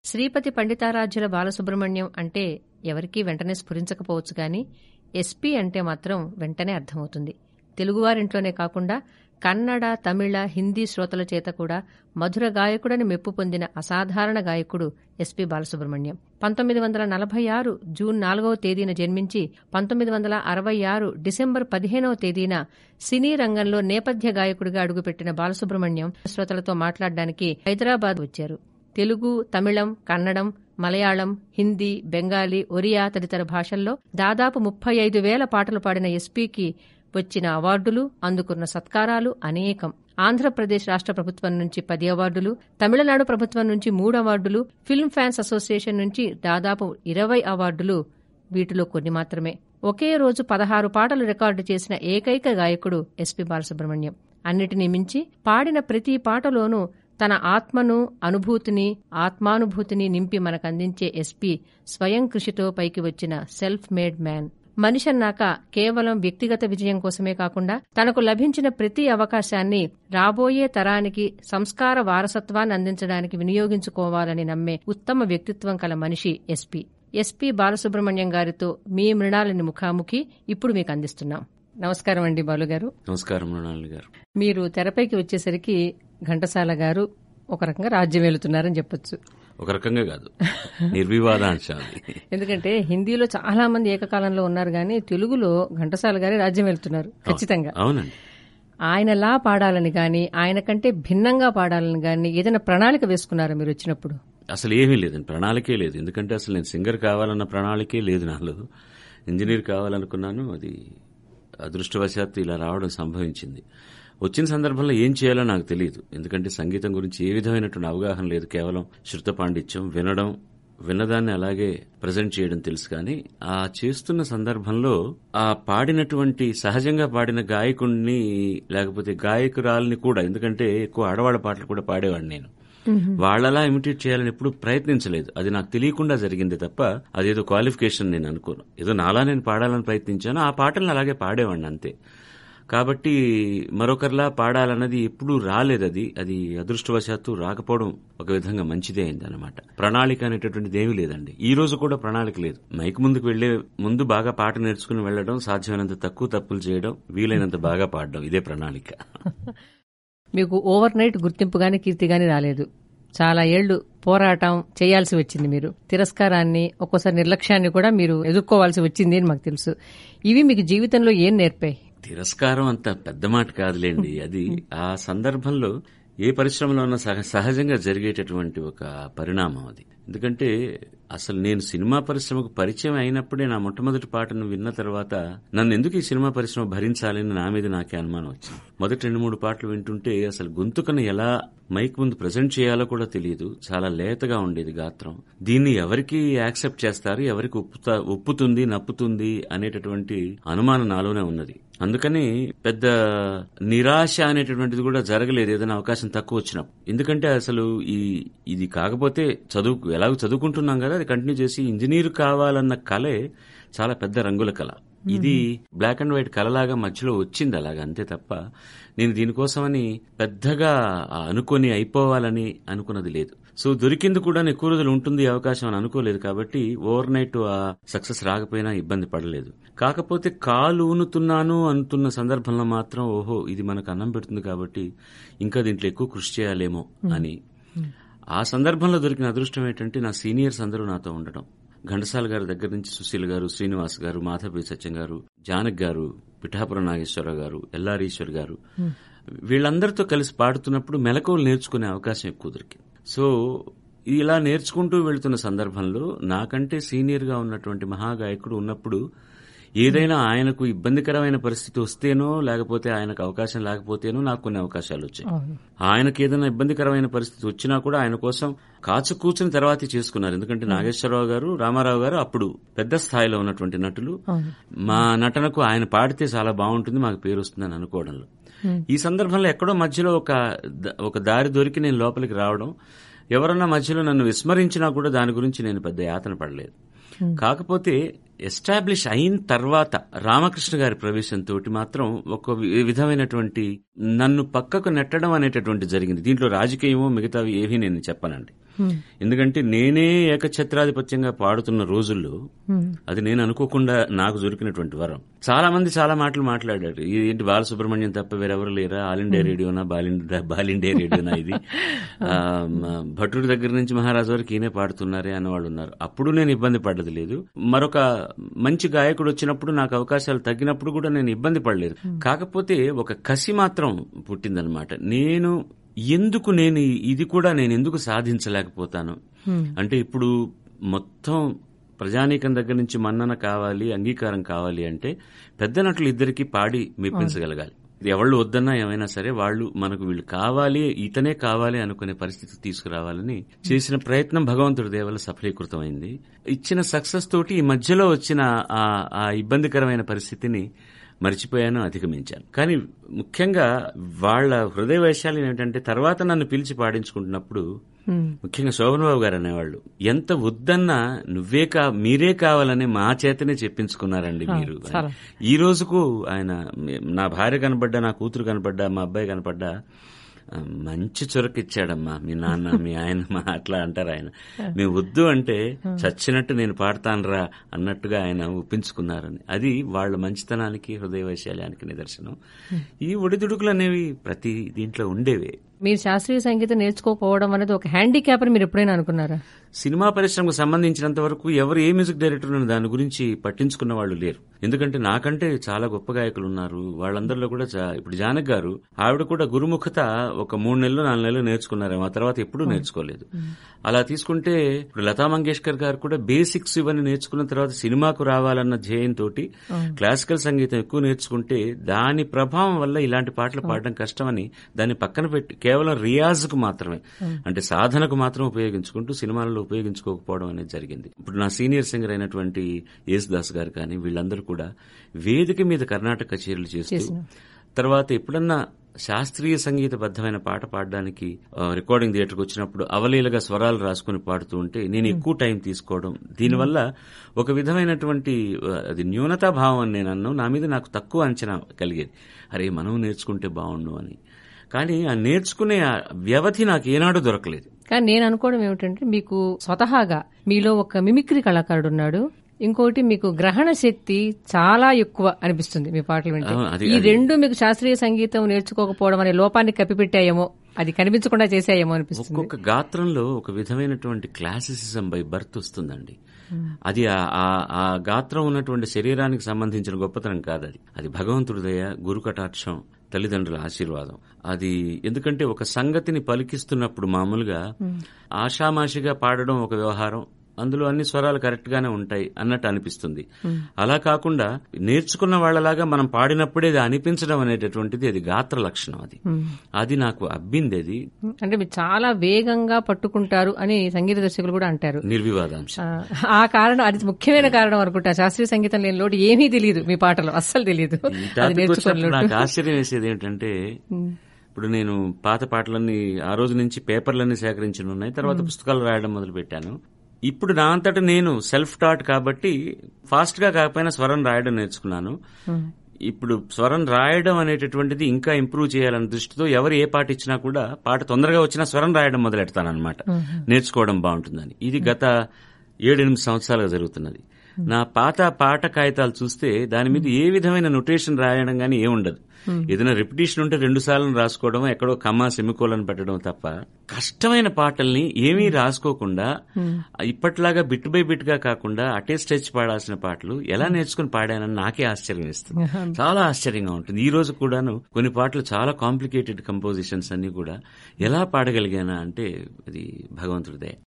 శ్రీపతి పండితారాధ్యుల బాలసుబ్రహ్మణ్యం అంటే ఎవరికీ వెంటనే స్ఫురించకపోవచ్చు గాని ఎస్పీ అంటే మాత్రం వెంటనే అర్థమవుతుంది తెలుగువారింట్లోనే కాకుండా కన్నడ తమిళ హిందీ శ్రోతల చేత కూడా మధుర గాయకుడని మెప్పు పొందిన అసాధారణ గాయకుడు ఎస్పీ బాలసుబ్రహ్మణ్యం పంతొమ్మిది వందల నలభై ఆరు జూన్ నాలుగవ తేదీన జన్మించి పంతొమ్మిది వందల అరవై ఆరు డిసెంబర్ పదిహేనవ తేదీన సినీ రంగంలో నేపథ్య గాయకుడిగా అడుగుపెట్టిన బాలసుబ్రహ్మణ్యం శ్రోతలతో మాట్లాడడానికి హైదరాబాద్ వచ్చారు తెలుగు తమిళం కన్నడం మలయాళం హిందీ బెంగాలీ ఒరియా తదితర భాషల్లో దాదాపు ముప్పై ఐదు వేల పాటలు పాడిన ఎస్పీకి వచ్చిన అవార్డులు అందుకున్న సత్కారాలు అనేకం ఆంధ్రప్రదేశ్ రాష్ట్ర ప్రభుత్వం నుంచి పది అవార్డులు తమిళనాడు ప్రభుత్వం నుంచి మూడు అవార్డులు ఫిల్మ్ ఫ్యాన్స్ అసోసియేషన్ నుంచి దాదాపు ఇరవై అవార్డులు వీటిలో కొన్ని మాత్రమే ఒకే రోజు పదహారు పాటలు రికార్డు చేసిన ఏకైక గాయకుడు ఎస్పీ బాలసుబ్రహ్మణ్యం అన్నిటినీ మించి పాడిన ప్రతి పాటలోనూ తన ఆత్మను అనుభూతిని ఆత్మానుభూతిని నింపి మనకందించే ఎస్పీ స్వయం కృషితో పైకి వచ్చిన సెల్ఫ్ మేడ్ మ్యాన్ మనిషన్నాక కేవలం వ్యక్తిగత విజయం కోసమే కాకుండా తనకు లభించిన ప్రతి అవకాశాన్ని రాబోయే తరానికి సంస్కార వారసత్వాన్ని అందించడానికి వినియోగించుకోవాలని నమ్మే ఉత్తమ వ్యక్తిత్వం కల మనిషి ఎస్పీ ఎస్పీ బాలసుబ్రహ్మణ్యం గారితో మీ మృణాలని ముఖాముఖి ఇప్పుడు మీకు అందిస్తున్నాం నమస్కారం అండి బాలుగారు నమస్కారం మృణాలి గారు మీరు తెరపైకి వచ్చేసరికి ఘంటసాల గారు ఒక రకంగా రాజ్యం వెళుతున్నారని చెప్పొచ్చు ఒక రకంగా కాదు నిర్వివాదాంశ అది ఎందుకంటే హిందీలో చాలా మంది ఏకకాలంలో ఉన్నారు కానీ తెలుగులో ఘంటసాల గారి రాజ్యం వెళ్తున్నారు ఖచ్చితంగా అవునండి ఆయనలా పాడాలని గాని ఆయన కంటే భిన్నంగా పాడాలని గాని ఏదైనా ప్రణాళిక వేసుకున్నారా మీరు వచ్చినప్పుడు అసలు ఏమీ లేదండి ప్రణాళికే లేదు ఎందుకంటే అసలు నేను సింగర్ కావాలన్న ప్రణాళికే లేదు నాలో ఇంజనీర్ కావాలనుకున్నాను అది అదృష్టవశాత్తు ఇలా రావడం సంభవించింది వచ్చిన సందర్భంలో ఏం చేయాలో నాకు తెలియదు ఎందుకంటే సంగీతం గురించి ఏ విధమైనటువంటి అవగాహన లేదు కేవలం శృత పాండిత్యం వినడం విన్నదాన్ని అలాగే ప్రజెంట్ చేయడం తెలుసు కానీ ఆ చేస్తున్న సందర్భంలో ఆ పాడినటువంటి సహజంగా పాడిన గాయకుడిని లేకపోతే గాయకురాలని కూడా ఎందుకంటే ఎక్కువ ఆడవాళ్ళ పాటలు కూడా పాడేవాడిని నేను వాళ్ళలా ఇమిటేట్ చేయాలని ఎప్పుడు ప్రయత్నించలేదు అది నాకు తెలియకుండా జరిగింది తప్ప అదేదో క్వాలిఫికేషన్ నేను అనుకోను ఏదో నాలా నేను పాడాలని ప్రయత్నించాను ఆ పాటలను అలాగే పాడేవాడిని అంతే కాబట్టి మరొకరిలా పాడాలన్నది ఎప్పుడూ రాలేదు అది అది అదృష్టవశాత్తు రాకపోవడం ఒక విధంగా మంచిదే అయింది అనమాట ప్రణాళిక అనేటటువంటిది ఏమీ లేదండి ఈ రోజు కూడా ప్రణాళిక లేదు మైక్ ముందుకు వెళ్లే ముందు బాగా పాట నేర్చుకుని వెళ్లడం సాధ్యమైనంత తక్కువ తప్పులు చేయడం వీలైనంత బాగా పాడడం ఇదే ప్రణాళిక మీకు ఓవర్ నైట్ గుర్తింపు గాని కీర్తి గాని రాలేదు చాలా ఏళ్లు పోరాటం చేయాల్సి వచ్చింది మీరు తిరస్కారాన్ని ఒక్కోసారి నిర్లక్ష్యాన్ని కూడా మీరు ఎదుర్కోవాల్సి వచ్చింది అని మాకు తెలుసు ఇవి మీకు జీవితంలో ఏం నేర్పాయి తిరస్కారం అంత పెద్ద మాట కాదులేండి అది ఆ సందర్భంలో ఏ పరిశ్రమలో ఉన్న సహ- సహజంగా జరిగేటటువంటి ఒక పరిణామం అది ఎందుకంటే అసలు నేను సినిమా పరిశ్రమకు పరిచయం అయినప్పుడే నా మొట్టమొదటి పాటను విన్న తర్వాత నన్ను ఎందుకు ఈ సినిమా పరిశ్రమ భరించాలని నా మీద నాకే అనుమానం వచ్చింది మొదటి రెండు మూడు పాటలు వింటుంటే అసలు గొంతుకను ఎలా మైక్ ముందు ప్రజెంట్ చేయాలో కూడా తెలియదు చాలా లేతగా ఉండేది గాత్రం దీన్ని ఎవరికి యాక్సెప్ట్ చేస్తారు ఎవరికి ఒప్పుతా ఒప్పుతుంది నప్పుతుంది అనేటటువంటి అనుమానం నాలోనే ఉన్నది అందుకని పెద్ద నిరాశ అనేటటువంటిది కూడా జరగలేదు ఏదైనా అవకాశం తక్కువ వచ్చినప్పుడు ఎందుకంటే అసలు ఈ ఇది కాకపోతే చదువు ఎలాగో చదువుకుంటున్నాం కదా అది కంటిన్యూ చేసి ఇంజనీర్ కావాలన్న కలే చాలా పెద్ద రంగుల కళ ఇది బ్లాక్ అండ్ వైట్ కలలాగా మధ్యలో వచ్చింది అలాగా అంతే తప్ప నేను దీనికోసమని పెద్దగా ఆ అనుకొని అయిపోవాలని అనుకున్నది లేదు సో దొరికింది కూడా ఎక్కువ రోజులు ఉంటుంది ఈ అవకాశం అని అనుకోలేదు కాబట్టి ఓవర్ నైట్ ఆ సక్సెస్ రాకపోయినా ఇబ్బంది పడలేదు కాకపోతే కాలు ఊనుతున్నాను అంటున్న సందర్భంలో మాత్రం ఓహో ఇది మనకు అన్నం పెడుతుంది కాబట్టి ఇంకా దీంట్లో ఎక్కువ కృషి చేయాలేమో అని ఆ సందర్భంలో దొరికిన అదృష్టం ఏంటంటే నా సీనియర్స్ అందరూ నాతో ఉండటం ఘంటసాల గారి దగ్గర నుంచి సుశీల్ గారు శ్రీనివాస్ గారు మాధవి సత్యం గారు జానక్ గారు పిఠాపురం నాగేశ్వరరావు గారు ఎల్లారీశ్వర్ గారు వీళ్ళందరితో కలిసి పాడుతున్నప్పుడు మెలకువలు నేర్చుకునే అవకాశం ఎక్కువ దొరికింది సో ఇలా నేర్చుకుంటూ వెళ్తున్న సందర్భంలో నాకంటే సీనియర్ గా ఉన్నటువంటి మహాగాయకుడు ఉన్నప్పుడు ఏదైనా ఆయనకు ఇబ్బందికరమైన పరిస్థితి వస్తేనో లేకపోతే ఆయనకు అవకాశం లేకపోతేనో నాకు కొన్ని అవకాశాలు వచ్చాయి ఆయనకి ఏదైనా ఇబ్బందికరమైన పరిస్థితి వచ్చినా కూడా ఆయన కోసం కాచు కూర్చుని తర్వాతే చేసుకున్నారు ఎందుకంటే నాగేశ్వరరావు గారు రామారావు గారు అప్పుడు పెద్ద స్థాయిలో ఉన్నటువంటి నటులు మా నటనకు ఆయన పాడితే చాలా బాగుంటుంది మాకు పేరు వస్తుందని అనుకోవడంలో ఈ సందర్భంలో ఎక్కడో మధ్యలో ఒక ద- ఒక దారి దొరికి నేను లోపలికి రావడం ఎవరన్నా మధ్యలో నన్ను విస్మరించినా కూడా దాని గురించి నేను పెద్ద యాతన పడలేదు కాకపోతే ఎస్టాబ్లిష్ అయిన తర్వాత రామకృష్ణ గారి ప్రవేశంతో మాత్రం ఒక వి- విధమైనటువంటి నన్ను పక్కకు నెట్టడం అనేటటువంటి జరిగింది దీంట్లో రాజకీయమో మిగతావి ఏవీ నేను చెప్పనండి ఎందుకంటే నేనే ఏకఛత్రాధిపత్యంగా పాడుతున్న రోజుల్లో అది నేను అనుకోకుండా నాకు దొరికినటువంటి వరం చాలా మంది చాలా మాటలు మాట్లాడారు ఇది ఏంటి బాలసుబ్రహ్మణ్యం తప్ప వేరెవరు లేరా ఆల్ ఇండియా రేడియోనా బాల్ ఇండియా బాల్ ఇండియా రేడియోనా ఇది ఆ, మ- భటుడి దగ్గర నుంచి మహారాజు వరకు ఈయనే పాడుతున్నారే అన్న వాళ్ళు ఉన్నారు అప్పుడు నేను ఇబ్బంది పడ్డది లేదు మరొక మంచి గాయకుడు వచ్చినప్పుడు నాకు అవకాశాలు తగ్గినప్పుడు కూడా నేను ఇబ్బంది పడలేదు కాకపోతే ఒక కసి మాత్రం పుట్టిందనమాట నేను ఎందుకు నేను ఇది కూడా నేను ఎందుకు సాధించలేకపోతాను అంటే ఇప్పుడు మొత్తం ప్రజానీకం దగ్గర నుంచి మన్నన కావాలి అంగీకారం కావాలి అంటే పెద్ద నటులు ఇద్దరికి పాడి మెప్పించగలగాలి ఇది ఎవళ్ళు వద్దన్నా ఏమైనా సరే వాళ్ళు మనకు వీళ్ళు కావాలి ఇతనే కావాలి అనుకునే పరిస్థితి తీసుకురావాలని చేసిన ప్రయత్నం భగవంతుడి దేవల సఫలీకృతమైంది ఇచ్చిన సక్సెస్ తోటి ఈ మధ్యలో వచ్చిన ఆ ఆ ఇబ్బందికరమైన పరిస్థితిని మర్చిపోయాను అధిగమించాను కానీ ముఖ్యంగా వాళ్ళ హృదయ వైశాల్యం ఏంటంటే తర్వాత నన్ను పిలిచి పాడించుకుంటున్నప్పుడు ముఖ్యంగా శోభన్ బాబు గారు అనేవాళ్ళు ఎంత వద్దన్నా నువ్వే కా మీరే కావాలని మా చేతనే చెప్పించుకున్నారండి మీరు చాలా. ఈ రోజుకు ఆయన నా భార్య కనపడ్డా నా కూతురు కనపడ్డా మా అబ్బాయి కనపడ్డా ఆ, మంచి చొరకిచ్చాడమ్మా మీ నాన్న మీ ఆయన మా అట్లా అంటారు ఆయన మేము వద్దు అంటే చచ్చినట్టు నేను పాడతానురా అన్నట్టుగా ఆయన ఒప్పించుకున్నారని అది వాళ్ళ మంచితనానికి హృదయ వైశాల్యానికి నిదర్శనం ఈ ఒడిదుడుకులు అనేవి ప్రతి దీంట్లో ఉండేవే మీరు శాస్త్రీయ సంగీతం నేర్చుకోకపోవడం అనేది ఒక హ్యాండిక్యాప్ అని మీరు ఎప్పుడైనా అనుకున్నారా సినిమా పరిశ్రమకు సంబంధించినంత వరకు ఎవరు ఏ మ్యూజిక్ డైరెక్టర్ అని దాని గురించి పట్టించుకున్న వాళ్ళు లేరు ఎందుకంటే నాకంటే చాలా గొప్ప గాయకులు ఉన్నారు వాళ్ళందరిలో కూడా చా- ఇప్పుడు జానక్ గారు ఆవిడ కూడా గురుముఖత ఒక మూడు నెలలు నాలుగు నెలలు నేర్చుకున్నారేమో ఆ తర్వాత ఎప్పుడూ నేర్చుకోలేదు అలా తీసుకుంటే ఇప్పుడు లతా మంగేష్కర్ గారు కూడా బేసిక్స్ ఇవన్నీ నేర్చుకున్న తర్వాత సినిమాకు రావాలన్న ధ్యేయంతో క్లాసికల్ సంగీతం ఎక్కువ నేర్చుకుంటే దాని ప్రభావం వల్ల ఇలాంటి పాటలు పాడడం కష్టమని దాన్ని పక్కన పెట్టి కేవలం రియాజ్కు మాత్రమే అంటే సాధనకు మాత్రం ఉపయోగించుకుంటూ సినిమాలలో ఉపయోగించుకోకపోవడం అనేది జరిగింది ఇప్పుడు నా సీనియర్ సింగర్ అయినటువంటి యేసుదాస్ గారు కానీ వీళ్ళందరూ కూడా వేదిక మీద కర్ణాటక కచేరీలు చేస్తూ తర్వాత ఎప్పుడన్నా శాస్త్రీయ సంగీతబద్ధమైన పాట పాడడానికి ఆ, రికార్డింగ్ థియేటర్కి వచ్చినప్పుడు అవలీలగా స్వరాలు రాసుకుని పాడుతూ ఉంటే నేను ఎక్కువ టైం తీసుకోవడం దీనివల్ల ఒక విధమైనటువంటి ఆ, అది న్యూనతా భావం అని నేను అన్నాను నా మీద నాకు తక్కువ అంచనా కలిగేది అరే మనం నేర్చుకుంటే బాగుండు అని కానీ ఆ నేర్చుకునే ఆ వ్యవధి నాకు ఏనాడు దొరకలేదు కానీ నేను అనుకోవడం ఏమిటంటే మీకు స్వతహాగా మీలో ఒక మిమిక్రీ కళాకారుడు ఉన్నాడు ఇంకోటి మీకు గ్రహణ శక్తి చాలా ఎక్కువ అనిపిస్తుంది మీ పాటలు వింటే అవును, అది- ఈ రెండు మీకు శాస్త్రీయ సంగీతం నేర్చుకోకపోవడం అనే లోపాన్ని కప్పిపెట్టాయేమో అది కనిపించకుండా చేశాయేమో అనిపిస్తుంది ఒక్కొక్క గాత్రంలో ఒక విధమైనటువంటి క్లాసిసిజం బై బర్త్ వస్తుందండి అది ఆ- ఆ- ఆ గాత్రం ఉన్నటువంటి శరీరానికి సంబంధించిన గొప్పతనం కాదు అది అది భగవంతుడి దయ గురు కటాక్షం తల్లిదండ్రుల ఆశీర్వాదం అది ఎందుకంటే ఒక సంగతిని పలికిస్తున్నప్పుడు మామూలుగా ఆషామాషిగా పాడడం ఒక వ్యవహారం అందులో అన్ని స్వరాలు కరెక్ట్ గానే ఉంటాయి అన్నట్టు అనిపిస్తుంది అలా కాకుండా నేర్చుకున్న వాళ్ళలాగా మనం పాడినప్పుడే అది అనిపించడం అనేటటువంటిది అది గాత్ర లక్షణం అది అది నాకు అబ్బింది అది అంటే మీరు చాలా వేగంగా పట్టుకుంటారు అని సంగీత దర్శకులు కూడా అంటారు నిర్వివాదాంశం ఆ, ఆ కారణం అది ముఖ్యమైన కారణం అనుకుంటా శాస్త్రీయ సంగీతం లేని లోటు ఏమీ తెలియదు మీ పాటలో అస్సలు తెలియదు ఈ అది టాపిక్ నేర్చుకున్న వచ్చినప్పుడు లోటు నాకు ఆశ్చర్యం వేసేది ఏంటంటే ఇప్పుడు నేను పాత పాటలన్నీ ఆ రోజు నుంచి పేపర్లన్నీ సేకరించి ఉన్నాయి తర్వాత పుస్తకాలు రాయడం మొదలు పెట్టాను ఇప్పుడు నా అంతట నేను సెల్ఫ్ టాట్ కాబట్టి ఫాస్ట్ గా కాకపోయినా స్వరం రాయడం నేర్చుకున్నాను ఇప్పుడు స్వరం రాయడం అనేటటువంటిది ఇంకా ఇంప్రూవ్ చేయాలన్న దృష్టితో ఎవరు ఏ పాట ఇచ్చినా కూడా పాట తొందరగా వచ్చినా స్వరం రాయడం మొదలెడతానన్నమాట నేర్చుకోవడం బాగుంటుందని ఇది గత ఏడెనిమిది సంవత్సరాలుగా జరుగుతున్నది నా పాత పాట కాగితాలు చూస్తే దాని మీద ఏ విధమైన నొటేషన్ రాయడం గానీ ఏముండదు ఏదైనా రిపిటేషన్ ఉంటే రెండు సార్లు రాసుకోవడం ఎక్కడో కమ్మా సెమికోలను పెట్టడం తప్ప కష్టమైన పాటల్ని ఏమీ రాసుకోకుండా ఇప్పట్లాగా బిట్ బై బిట్ గా కాకుండా అటే స్టెచ్ పాడాల్సిన పాటలు ఎలా నేర్చుకుని పాడానని నాకే ఆశ్చర్యం ఇస్తుంది చాలా ఆశ్చర్యంగా ఉంటుంది ఈ రోజు కూడాను కొన్ని పాటలు చాలా కాంప్లికేటెడ్ కంపోజిషన్స్ అన్ని కూడా ఎలా పాడగలిగానా అంటే అది భగవంతుడి దయ